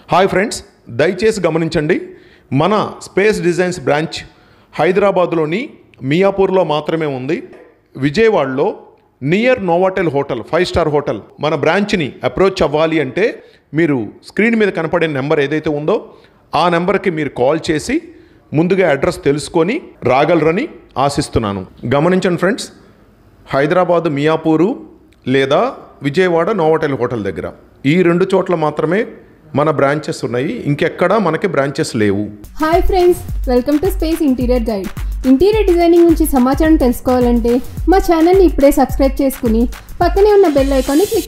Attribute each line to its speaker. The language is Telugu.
Speaker 1: హాయ్ ఫ్రెండ్స్ దయచేసి గమనించండి మన స్పేస్ డిజైన్స్ బ్రాంచ్ హైదరాబాద్లోని మియాపూర్లో మాత్రమే ఉంది విజయవాడలో near Novotel hotel five star hotel మన బ్రాంచ్ని అప్రోచ్ అవ్వాలి అంటే మీరు స్క్రీన్ మీద కనపడే నెంబర్ ఏదైతే ఉందో ఆ నెంబర్కి మీరు కాల్ చేసి ముందుగా అడ్రస్ తెలుసుకొని రాగలరని ఆశిస్తున్నాను గమనించండి ఫ్రెండ్స్ హైదరాబాద్ మియాపూరు లేదా విజయవాడ నోవాటెల్ హోటల్ దగ్గర ఈ రెండు చోట్ల మాత్రమే మన బ్రాంచెస్ ఉన్నాయి ఇంకెక్కడా మనకి బ్రాంచెస్ లేవు
Speaker 2: hi friends welcome to space interior guide interior designing గురించి సమాచారం తెలుసుకోవాలంటే మా ఛానల్ని ఇప్పుడే సబ్స్క్రైబ్ చేసుకుని పక్కనే ఉన్న బెల్ ఐకాన్ని క్లిక్